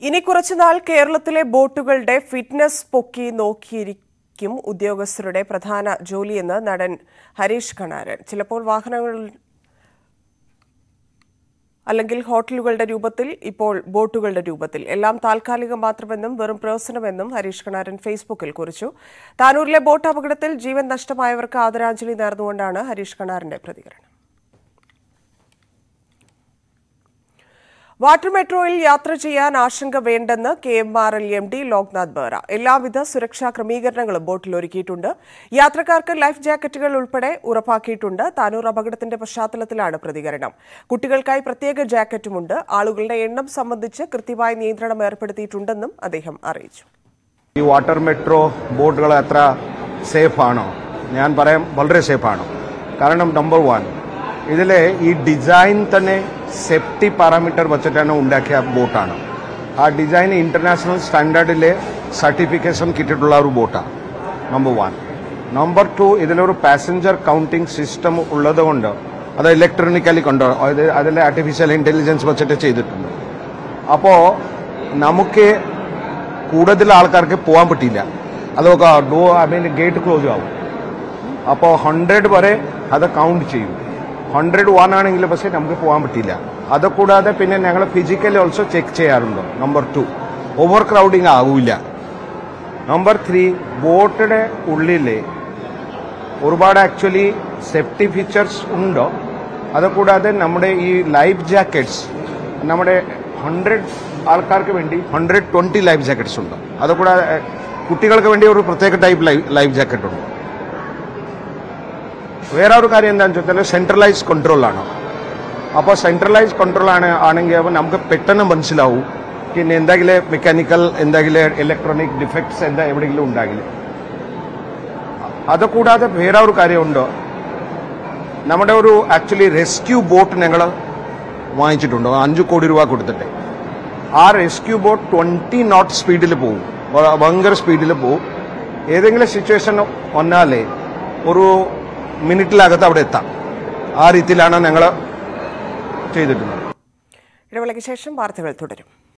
ഇനി കുറച്ചുനാൾ കേരളത്തിലെ ബോട്ടുകളുടെ ഫിറ്റ്നസ് പൊക്കി നോക്കിയിരിക്കും ഉദ്യോഗസ്ഥരുടെ പ്രധാന ജോലിയെന്ന് നടൻ ഹരീഷ് കണാരൻ ചിലപ്പോൾ വാഹനങ്ങൾ അല്ലെങ്കിൽ ഹോട്ടലുകളുടെ രൂപത്തിൽ ഇപ്പോൾ ബോട്ടുകളുടെ രൂപത്തിൽ എല്ലാം താൽക്കാലികം മാത്രമെന്നും വെറും പ്രവർത്തനമെന്നും ഹരീഷ് കണാരൻ ഫേസ്ബുക്കിൽ കുറിച്ചു താനൂരിലെ ബോട്ട് അപകടത്തിൽ ജീവൻ നഷ്ടമായവർക്ക് ആദരാഞ്ജലി നേർന്നുകൊണ്ടാണ് ഹരീഷ് കണാറിന്റെ പ്രതികരണം വാട്ടർ മെട്രോയിൽ യാത്ര ചെയ്യാൻ ആശങ്ക വേണ്ടെന്ന് K M R L M D Loknath Behera എല്ലാവിധ സുരക്ഷാ ക്രമീകരണങ്ങളും ബോട്ടിൽ ഒരുക്കിയിട്ടുണ്ട് യാത്രക്കാർക്ക് ലൈഫ് ജാക്കറ്റുകൾ ഉൾപ്പെടെ ഉറപ്പാക്കിയിട്ടുണ്ട് താനൂർ അപകടത്തിന്റെ പശ്ചാത്തലത്തിലാണ് പ്രതികരണം കുട്ടികൾക്കായി പ്രത്യേക ജാക്കറ്റുമുണ്ട് ആളുകളുടെ എണ്ണം സംബന്ധിച്ച് കൃത്യമായ നിയന്ത്രണം ഏർപ്പെടുത്തിയിട്ടുണ്ടെന്നും അദ്ദേഹം അറിയിച്ചു ഈ വാട്ടർ മെട്രോ ബോട്ടുകൾ അത്ര സേഫ് ആണോ ഞാൻ പറയാം വളരെ സേഫ് ആണ് കാരണം നമ്പർ വൺ ഇതിലെ ഈ ഡിസൈൻ തന്നെ സേഫ്റ്റി പാരാമീറ്റർ വെച്ചിട്ടാണ് ഉണ്ടാക്കിയ ബോട്ടാണ് ആ ഡിസൈൻ ഇന്റർനാഷണൽ സ്റ്റാൻഡേർഡിലെ സർട്ടിഫിക്കേഷൻ കിട്ടിയിട്ടുള്ള ഒരു ബോട്ടാണ് നമ്പർ വൺ നമ്പർ ടു ഇതിലൊരു പാസഞ്ചർ കൗണ്ടിങ് സിസ്റ്റം ഉള്ളതുകൊണ്ട് അത് ഇലക്ട്രോണിക്കലി കൊണ്ട് അത് അതിലെ ആർട്ടിഫിഷ്യൽ ഇന്റലിജൻസ് വെച്ചിട്ട് ചെയ്തിട്ടുണ്ട് അപ്പോൾ നമുക്ക് കൂടുതൽ ആൾക്കാർക്ക് പോകാൻ പറ്റില്ല അതൊക്കെ door I mean gate close ആവും അപ്പോൾ ഹൺഡ്രഡ് വരെ അത് കൗണ്ട് ചെയ്യും ഹൺഡ്രഡ് വൺ ആണെങ്കിൽ പക്ഷേ നമുക്ക് പോകാൻ പറ്റില്ല അത് കൂടാതെ പിന്നെ ഞങ്ങൾ ഫിസിക്കലി ഓൾസോ ചെക്ക് ചെയ്യാറുണ്ട് നമ്പർ ടു ഓവർ ക്രൗഡിങ് ആവില്ല നമ്പർ ത്രീ ബോട്ടിന്റെ ഉള്ളിൽ ഒരുപാട് ആക്ച്വലി സേഫ്റ്റി ഫീച്ചേഴ്സ് ഉണ്ട് അത് കൂടാതെ നമ്മുടെ ഈ ലൈഫ് ജാക്കറ്റ്സ് നമ്മുടെ ഹൺഡ്രഡ് ആൾക്കാർക്ക് വേണ്ടി ഹൺഡ്രഡ് ട്വന്റി ലൈഫ് ജാക്കറ്റ്സ് ഉണ്ട് അത് കൂടാതെ എഹ്, കുട്ടികൾക്ക് വേണ്ടി ഒരു പ്രത്യേക ടൈപ്പ് ലൈഫ് ജാക്കറ്റ് ഉണ്ട് വേറെ ഒരു കാര്യം എന്താണെന്ന് വെച്ചാൽ സെൻട്രലൈസ് കൺട്രോൾ ആണ് അപ്പോൾ സെൻട്രലൈസ് കൺട്രോൾ ആണ് ആണെങ്കിൽ അപ്പോൾ നമുക്ക് പെട്ടെന്ന് മനസ്സിലാവും പിന്നെ എന്തെങ്കിലും മെക്കാനിക്കൽ എന്തെങ്കിലും ഇലക്ട്രോണിക് ഡിഫക്ട്സ് എന്താ എവിടെയെങ്കിലും ഉണ്ടാകില്ല അത് കൂടാതെ വേറെ ഒരു കാര്യമുണ്ട് നമ്മുടെ ഒരു ആക്ച്വലി റെസ്ക്യൂ ബോട്ട് ഞങ്ങൾ വാങ്ങിച്ചിട്ടുണ്ട് അഞ്ച് കോടി രൂപ കൊടുത്തിട്ട് ആ റെസ്ക്യൂ ബോട്ട് ട്വന്റി നോട്ട് സ്പീഡിൽ പോകും ഭ- ഭയങ്കര സ്പീഡിൽ പോകും ഏതെങ്കിലും സിറ്റുവേഷൻ വന്നാലേ ഒരു മിനിറ്റിലകത്ത് അവിടെ എത്താം ആ രീതിയിലാണ് ഞങ്ങൾ ചെയ്തിട്ടുള്ളത് ഇടവേളയ്ക്ക് ശേഷം വാർത്തകൾ തുടരും